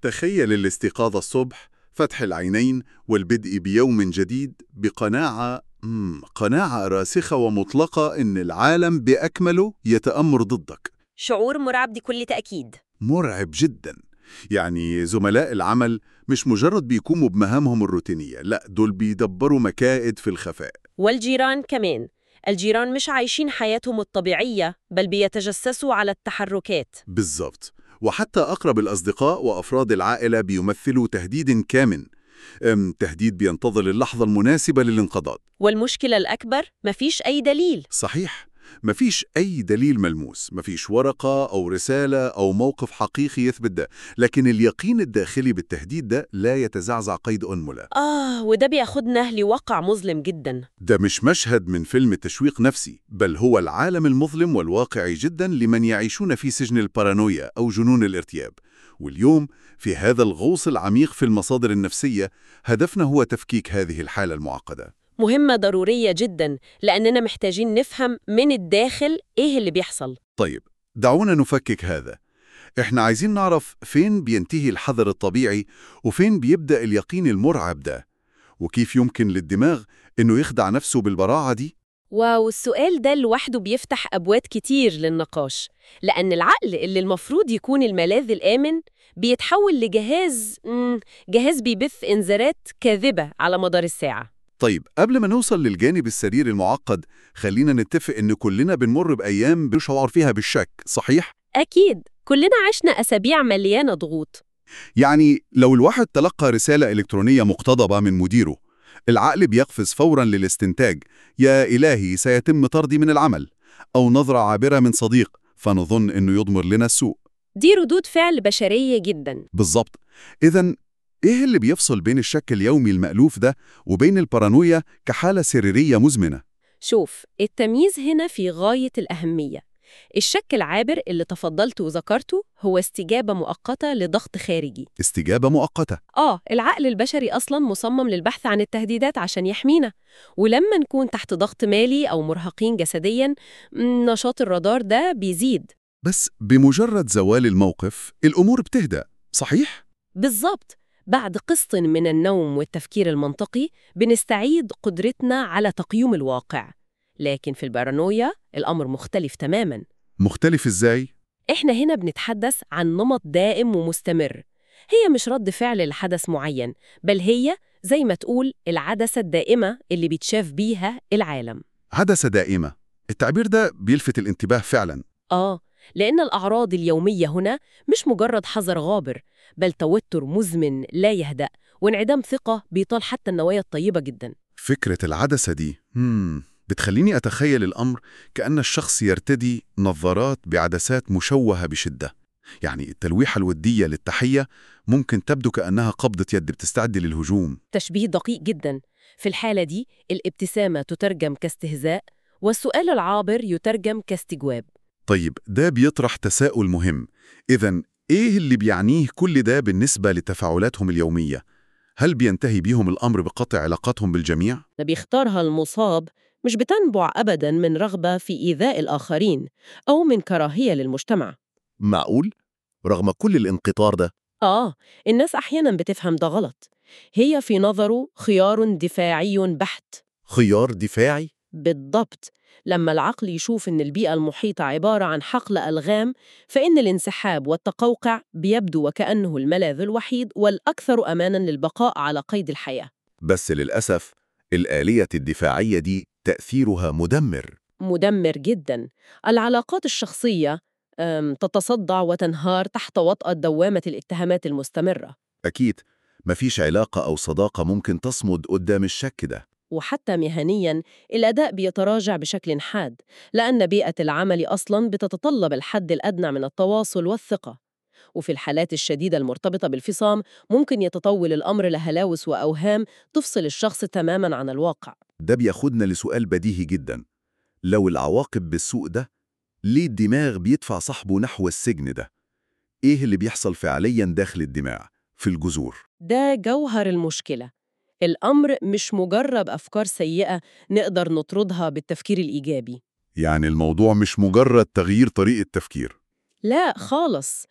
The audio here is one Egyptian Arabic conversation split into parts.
تخيل الاستيقاظ الصبح فتح العينين والبدء بيوم جديد بقناعة مم، قناعة راسخة ومطلقة إن العالم بأكمله يتأمر ضدك شعور مرعب بكل تأكيد مرعب جدا يعني زملاء العمل مش مجرد بيقوموا بمهامهم الروتينية لا دول بيدبروا مكائد في الخفاء والجيران كمان الجيران مش عايشين حياتهم الطبيعية بل بيتجسسوا على التحركات بالظبط وحتى أقرب الأصدقاء وأفراد العائلة بيمثلوا تهديد كامن أم تهديد بينتظر اللحظة المناسبة للانقضاض والمشكلة الأكبر مفيش أي دليل صحيح مفيش أي دليل ملموس مفيش ورقة أو رسالة أو موقف حقيقي يثبت ده لكن اليقين الداخلي بالتهديد ده لا يتزعزع قيد أنملة آه وده بياخدنا لواقع مظلم جدا ده مش مشهد من فيلم تشويق نفسي بل هو العالم المظلم والواقعي جدا لمن يعيشون في سجن البارانويا أو جنون الارتياب واليوم في هذا الغوص العميق في المصادر النفسية هدفنا هو تفكيك هذه الحالة المعقدة مهمة ضرورية جدا لأننا محتاجين نفهم من الداخل إيه اللي بيحصل طيب دعونا نفكك هذا احنا عايزين نعرف فين بينتهي الحذر الطبيعي وفين بيبدأ اليقين المرعب ده وكيف يمكن للدماغ انه يخدع نفسه بالبراعة دي واو السؤال ده لوحده بيفتح أبواب كتير للنقاش لأن العقل اللي المفروض يكون الملاذ الآمن بيتحول لجهاز مم، جهاز بيبث إنذارات كاذبة على مدار الساعة طيب قبل ما نوصل للجانب السرير المعقد خلينا نتفق ان كلنا بنمر بأيام بنشعر فيها بالشك صحيح؟ أكيد كلنا عشنا أسابيع مليانة ضغوط يعني لو الواحد تلقى رسالة إلكترونية مقتضبة من مديره العقل بيقفز فورا للاستنتاج يا إلهي سيتم طردي من العمل أو نظرة عابرة من صديق فنظن أنه يضمر لنا السوء دي ردود فعل بشرية جدا بالظبط إذا إيه اللي بيفصل بين الشك اليومي المألوف ده وبين البارانويا كحالة سريرية مزمنة؟ شوف التمييز هنا في غاية الأهمية الشك العابر اللي تفضلت وذكرته هو استجابة مؤقتة لضغط خارجي استجابة مؤقتة آه العقل البشري أصلاً مصمم للبحث عن التهديدات عشان يحمينا ولما نكون تحت ضغط مالي أو مرهقين جسدياً م، نشاط الرادار ده بيزيد بس بمجرد زوال الموقف الأمور بتهدأ صحيح؟ بالظبط بعد قسط من النوم والتفكير المنطقي بنستعيد قدرتنا على تقييم الواقع لكن في البارانويا الأمر مختلف تماماً مختلف إزاي؟ إحنا هنا بنتحدث عن نمط دائم ومستمر هي مش رد فعل لحدث معين بل هي زي ما تقول العدسة الدائمة اللي بيتشاف بيها العالم عدسة دائمة التعبير ده بيلفت الانتباه فعلا آه لأن الأعراض اليومية هنا مش مجرد حذر غابر بل توتر مزمن لا يهدأ وانعدام ثقة بيطال حتى النوايا الطيبة جدا فكرة العدسة دي مم. بتخليني أتخيل الأمر كأن الشخص يرتدي نظارات بعدسات مشوهة بشدة يعني التلويحة الودية للتحية ممكن تبدو كأنها قبضة يد بتستعد للهجوم تشبيه دقيق جدا في الحالة دي الابتسامة تترجم كاستهزاء والسؤال العابر يترجم كاستجواب طيب ده بيطرح تساؤل مهم إذا إيه اللي بيعنيه كل ده بالنسبة لتفاعلاتهم اليومية؟ هل بينتهي بيهم الأمر بقطع علاقاتهم بالجميع؟ اللي بيختارها المصاب مش بتنبع أبداً من رغبة في إيذاء الآخرين أو من كراهية للمجتمع معقول؟ رغم كل الانقطار ده آه الناس أحياناً بتفهم ده غلط هي في نظره خيار دفاعي بحت خيار دفاعي؟ بالضبط لما العقل يشوف إن البيئة المحيطة عبارة عن حقل ألغام فإن الانسحاب والتقوقع بيبدو وكأنه الملاذ الوحيد والأكثر أماناً للبقاء على قيد الحياة بس للأسف الآلية الدفاعية دي تأثيرها مدمر مدمر جدا العلاقات الشخصية أم، تتصدع وتنهار تحت وطأة دوامة الاتهامات المستمرة أكيد مفيش علاقة أو صداقة ممكن تصمد قدام الشك ده وحتى مهنياً الأداء بيتراجع بشكل حاد لأن بيئة العمل أصلاً بتتطلب الحد الأدنى من التواصل والثقة وفي الحالات الشديدة المرتبطة بالفصام ممكن يتطول الأمر لهلاوس وأوهام تفصل الشخص تماماً عن الواقع ده بياخدنا لسؤال بديهي جدا لو العواقب بالسوء ده ليه الدماغ بيدفع صاحبه نحو السجن ده؟ إيه اللي بيحصل فعليا داخل الدماغ في الجذور؟ ده جوهر المشكلة الأمر مش مجرد أفكار سيئة نقدر نطردها بالتفكير الإيجابي يعني الموضوع مش مجرد تغيير طريقة تفكير لا خالص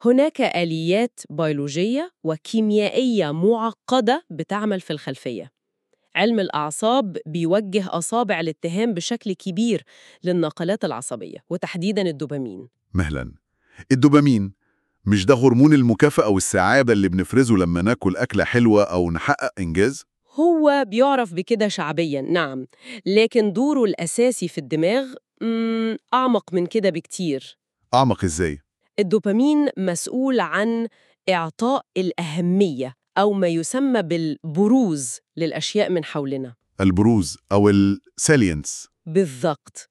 هناك آليات بيولوجية وكيميائية معقدة بتعمل في الخلفية علم الأعصاب بيوجه أصابع الاتهام بشكل كبير للناقلات العصبية وتحديداً الدوبامين مهلا الدوبامين مش ده هرمون المكافأة والسعادة اللي بنفرزه لما ناكل أكلة حلوة أو نحقق إنجاز؟ هو بيعرف بكده شعبياً نعم لكن دوره الأساسي في الدماغ مم، أعمق من كده بكتير أعمق إزاي؟ الدوبامين مسؤول عن إعطاء الأهمية أو ما يسمى بالبروز للأشياء من حولنا البروز أو السالينس بالضبط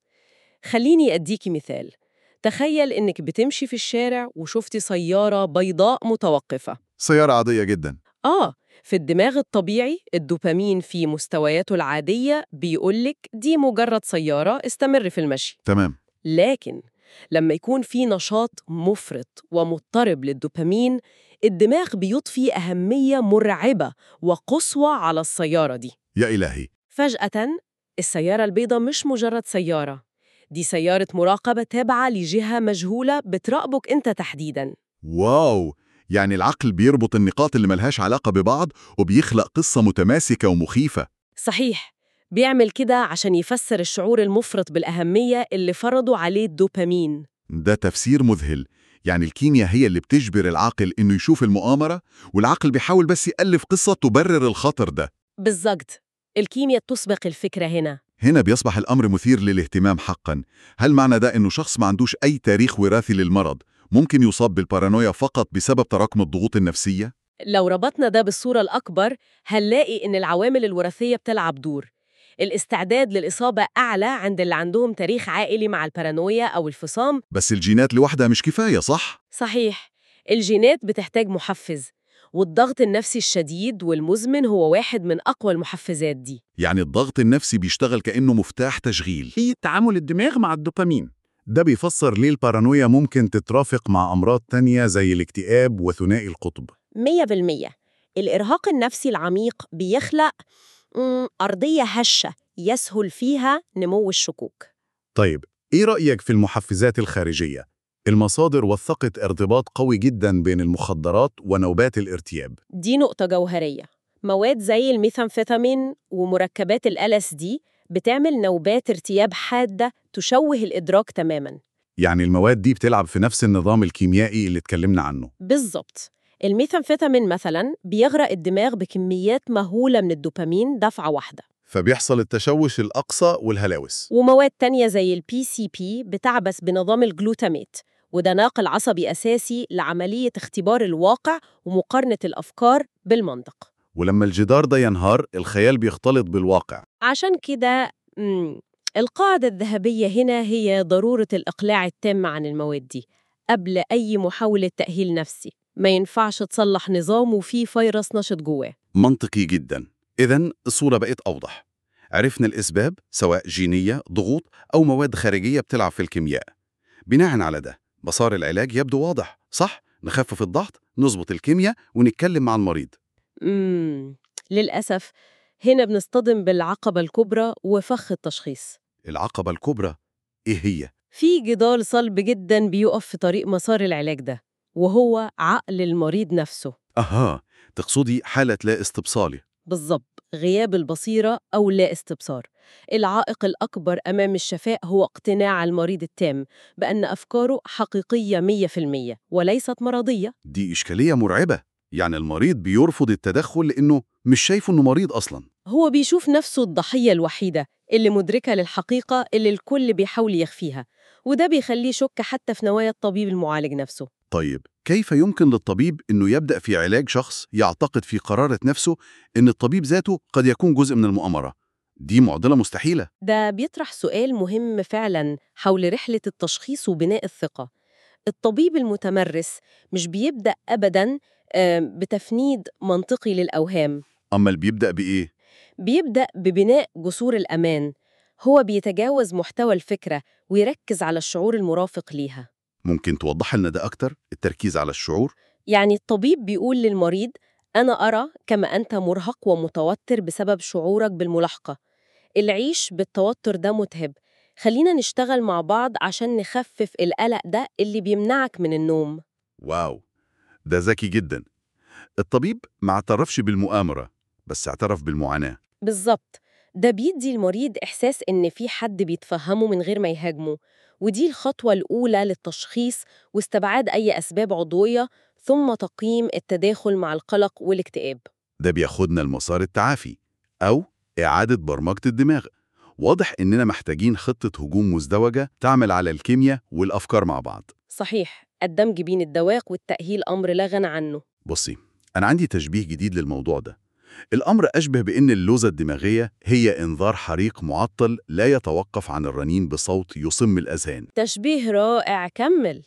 خليني أديكي مثال تخيل إنك بتمشي في الشارع وشفتي سيارة بيضاء متوقفة سيارة عادية جدا آه في الدماغ الطبيعي الدوبامين في مستوياته العادية بيقولك دي مجرد سيارة استمر في المشي تمام لكن لما يكون في نشاط مفرط ومضطرب للدوبامين الدماغ بيضفي أهمية مرعبة وقصوى على السيارة دي يا إلهي فجأة السيارة البيضاء مش مجرد سيارة دي سيارة مراقبة تابعة لجهة مجهولة بتراقبك أنت تحديداً واو يعني العقل بيربط النقاط اللي ملهاش علاقة ببعض وبيخلق قصة متماسكة ومخيفة صحيح بيعمل كده عشان يفسر الشعور المفرط بالأهمية اللي فرضوا عليه الدوبامين ده تفسير مذهل يعني الكيمياء هي اللي بتجبر العقل إنه يشوف المؤامرة والعقل بيحاول بس يألف قصة تبرر الخطر ده بالظبط الكيمياء تسبق الفكرة هنا هنا بيصبح الأمر مثير للاهتمام حقا هل معنى ده إنه شخص ما عندوش أي تاريخ وراثي للمرض ممكن يصاب بالبارانويا فقط بسبب تراكم الضغوط النفسية؟ لو ربطنا ده بالصورة الأكبر هنلاقي إن العوامل الوراثية بتلعب دور الاستعداد للإصابة أعلى عند اللي عندهم تاريخ عائلي مع البارانويا أو الفصام بس الجينات لوحدها مش كفاية صح؟ صحيح الجينات بتحتاج محفز والضغط النفسي الشديد والمزمن هو واحد من أقوى المحفزات دي يعني الضغط النفسي بيشتغل كأنه مفتاح تشغيل هي تعامل الدماغ مع الدوبامين ده بيفسر ليه البارانويا ممكن تترافق مع أمراض تانية زي الاكتئاب وثنائي القطب مية بالمية الإرهاق النفسي العميق بيخلق مم، أرضية هشة يسهل فيها نمو الشكوك طيب إيه رأيك في المحفزات الخارجية؟ المصادر وثقت ارتباط قوي جدا بين المخدرات ونوبات الارتياب دي نقطة جوهرية مواد زي الميثامفيتامين ومركبات ال LSD بتعمل نوبات ارتياب حادة تشوه الإدراك تماماً يعني المواد دي بتلعب في نفس النظام الكيميائي اللي اتكلمنا عنه بالظبط الميثامفيتامين مثلا بيغرق الدماغ بكميات مهولة من الدوبامين دفعة واحدة فبيحصل التشوش الأقصى والهلاوس ومواد تانية زي البي سي بي بتعبث بنظام الجلوتاميت وده ناقل عصبي أساسي لعملية اختبار الواقع ومقارنة الأفكار بالمنطق ولما الجدار ده ينهار الخيال بيختلط بالواقع عشان كده مم، القاعدة الذهبية هنا هي ضرورة الإقلاع التام عن المواد دي قبل أي محاولة تأهيل نفسي ما ينفعش تصلح نظام وفيه فيروس نشط جواه منطقي جدا إذا الصورة بقت أوضح عرفنا الأسباب سواء جينية ضغوط أو مواد خارجية بتلعب في الكيمياء بناء على ده مسار العلاج يبدو واضح صح؟ نخفف الضغط نظبط الكيمياء ونتكلم مع المريض مم. للأسف هنا بنصطدم بالعقبة الكبرى وفخ التشخيص العقبة الكبرى إيه هي؟ في جدال صلب جدا بيقف في طريق مسار العلاج ده وهو عقل المريض نفسه أها تقصدي حالة لا استبصالي بالضبط غياب البصيرة أو لا استبصار العائق الأكبر أمام الشفاء هو اقتناع المريض التام بأن أفكاره حقيقية 100% وليست مرضية دي إشكالية مرعبة يعني المريض بيرفض التدخل لأنه مش شايفه إنه مريض أصلاً هو بيشوف نفسه الضحية الوحيدة اللي مدركة للحقيقة اللي الكل بيحاول يخفيها وده بيخليه يشك حتى في نوايا الطبيب المعالج نفسه طيب كيف يمكن للطبيب إنه يبدأ في علاج شخص يعتقد في قرارة نفسه إن الطبيب ذاته قد يكون جزء من المؤامرة؟ دي معضلة مستحيلة ده بيطرح سؤال مهم فعلا حول رحلة التشخيص وبناء الثقة الطبيب المتمرس مش بيبدأ أبدا آم، بتفنيد منطقي للأوهام أما اللي بيبدأ بإيه؟ بيبدأ ببناء جسور الأمان هو بيتجاوز محتوى الفكرة ويركز على الشعور المرافق ليها ممكن توضح لنا ده أكتر؟ التركيز على الشعور؟ يعني الطبيب بيقول للمريض أنا أرى كما أنت مرهق ومتوتر بسبب شعورك بالملاحقة العيش بالتوتر ده متعب خلينا نشتغل مع بعض عشان نخفف القلق ده اللي بيمنعك من النوم واو ده ذكي جدا الطبيب ما اعترفش بالمؤامرة بس اعترف بالمعاناة بالظبط ده بيدي المريض إحساس إن في حد بيتفهمه من غير ما يهاجمه ودي الخطوة الأولى للتشخيص واستبعاد أي أسباب عضوية ثم تقييم التداخل مع القلق والاكتئاب ده بياخدنا لمسار التعافي أو إعادة برمجة الدماغ واضح إننا محتاجين خطة هجوم مزدوجة تعمل على الكيمياء والأفكار مع بعض صحيح الدمج بين الدواق والتأهيل أمر لا غنى عنه بصي أنا عندي تشبيه جديد للموضوع ده الأمر أشبه بأن اللوزة الدماغية هي إنذار حريق معطل لا يتوقف عن الرنين بصوت يصم الأذهان تشبيه رائع كمل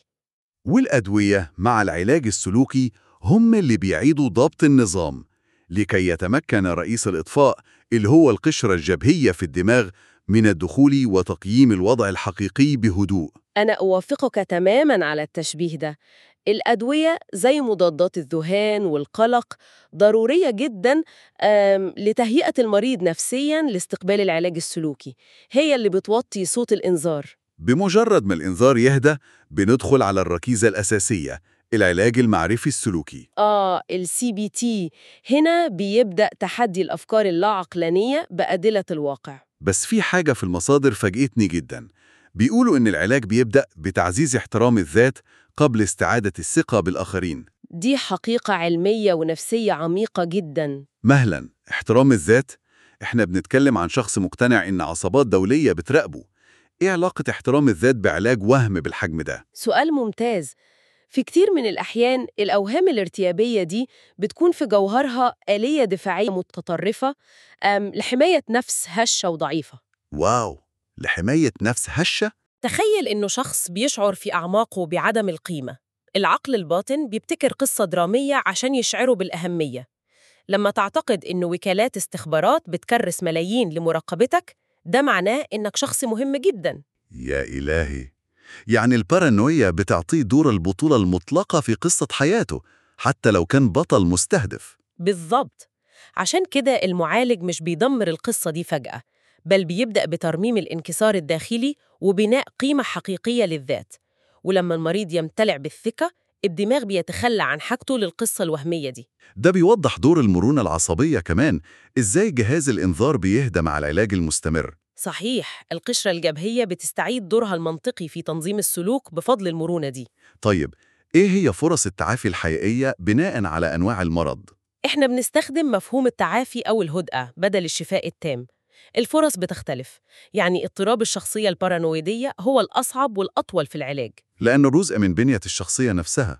والأدوية مع العلاج السلوكي هم اللي بيعيدوا ضبط النظام لكي يتمكن رئيس الإطفاء اللي هو القشرة الجبهية في الدماغ من الدخول وتقييم الوضع الحقيقي بهدوء أنا أوافقك تماماً على التشبيه ده الأدوية زي مضادات الذهان والقلق ضرورية جداً آم، لتهيئة المريض نفسياً لاستقبال العلاج السلوكي هي اللي بتوطي صوت الإنذار بمجرد ما الإنذار يهدى بندخل على الركيزة الأساسية العلاج المعرفي السلوكي آه ال CBT هنا بيبدأ تحدي الأفكار اللاعقلانية بأدلة الواقع بس في حاجة في المصادر فاجئتني جدا بيقولوا إن العلاج بيبدأ بتعزيز احترام الذات قبل استعادة الثقة بالآخرين دي حقيقة علمية ونفسية عميقة جداً مهلا احترام الذات احنا بنتكلم عن شخص مقتنع إن عصابات دولية بتراقبه إيه علاقة احترام الذات بعلاج وهم بالحجم ده؟ سؤال ممتاز في كتير من الأحيان الأوهام الارتيابية دي بتكون في جوهرها آلية دفاعية متطرفة أم لحماية نفس هشة وضعيفة واو لحماية نفس هشة؟ تخيل إنه شخص بيشعر في أعماقه بعدم القيمة العقل الباطن بيبتكر قصة درامية عشان يشعره بالأهمية لما تعتقد إنه وكالات استخبارات بتكرس ملايين لمراقبتك ده معناه إنك شخص مهم جداً يا إلهي يعني البارانويا بتعطيه دور البطولة المطلقة في قصة حياته حتى لو كان بطل مستهدف بالظبط عشان كده المعالج مش بيدمر القصة دي فجأة بل بيبدأ بترميم الانكسار الداخلي وبناء قيمة حقيقية للذات ولما المريض يمتلع بالثقة الدماغ بيتخلى عن حاجته للقصة الوهمية دي ده بيوضح دور المرونة العصبية كمان إزاي جهاز الإنذار بيهدى مع العلاج المستمر صحيح القشرة الجبهية بتستعيد دورها المنطقي في تنظيم السلوك بفضل المرونة دي طيب إيه هي فرص التعافي الحقيقية بناء على أنواع المرض؟ إحنا بنستخدم مفهوم التعافي أو الهدأة بدل الشفاء التام الفرص بتختلف يعني اضطراب الشخصية البارانويدية هو الأصعب والأطول في العلاج لأنه جزء من بنية الشخصية نفسها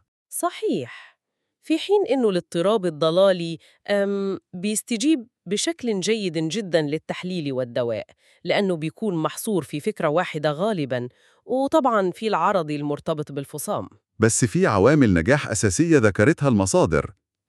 صحيح في حين أنه الاضطراب الضلالي أم بيستجيب بشكل جيد جدا للتحليل والدواء لأنه بيكون محصور في فكرة واحدة غالبا وطبعا في العرضي المرتبط بالفصام بس في عوامل نجاح أساسية ذكرتها المصادر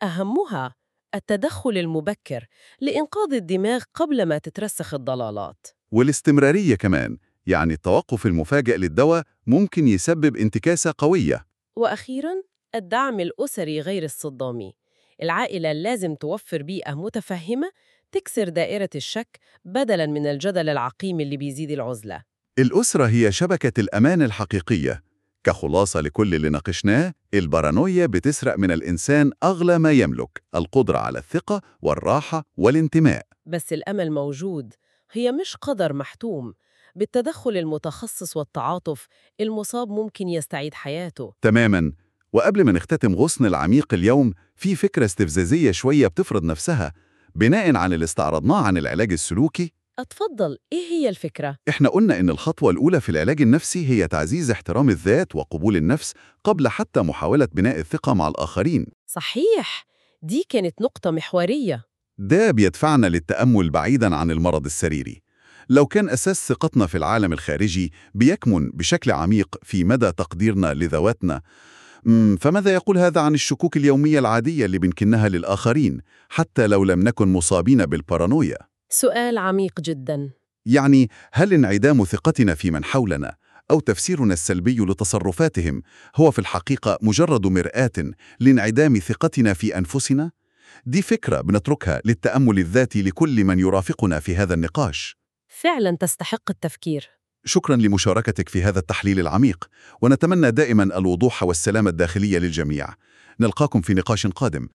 أهمها التدخل المبكر لإنقاذ الدماغ قبل ما تترسخ الضلالات والاستمرارية كمان يعني التوقف المفاجئ للدواء ممكن يسبب انتكاسة قوية وأخيراً الدعم الأسري غير الصدامي العائلة لازم توفر بيئة متفهمة تكسر دائرة الشك بدلاً من الجدل العقيم اللي بيزيد العزلة الأسرة هي شبكة الأمان الحقيقية كخلاصة لكل اللي ناقشناه البارانويا بتسرق من الإنسان أغلى ما يملك القدرة على الثقة والراحة والانتماء بس الأمل موجود هي مش قدر محتوم بالتدخل المتخصص والتعاطف المصاب ممكن يستعيد حياته تماماً وقبل ما نختتم غصن العميق اليوم في فكرة استفزازية شوية بتفرض نفسها بناء عن اللي استعرضناه عن العلاج السلوكي أتفضل إيه هي الفكرة؟ إحنا قلنا إن الخطوة الأولى في العلاج النفسي هي تعزيز احترام الذات وقبول النفس قبل حتى محاولة بناء الثقة مع الآخرين صحيح دي كانت نقطة محورية ده بيدفعنا للتأمل بعيداً عن المرض السريري لو كان أساس ثقتنا في العالم الخارجي بيكمن بشكل عميق في مدى تقديرنا لذواتنا مم، فماذا يقول هذا عن الشكوك اليومية العادية اللي بنكنها للآخرين حتى لو لم نكن مصابين بالبارانويا؟ سؤال عميق جداً يعني هل انعدام ثقتنا في من حولنا أو تفسيرنا السلبي لتصرفاتهم هو في الحقيقة مجرد مرآة لانعدام ثقتنا في أنفسنا؟ دي فكرة بنتركها للتأمل الذاتي لكل من يرافقنا في هذا النقاش فعلاً تستحق التفكير شكرا لمشاركتك في هذا التحليل العميق ونتمنى دائما الوضوح والسلام الداخلية للجميع نلقاكم في نقاش قادم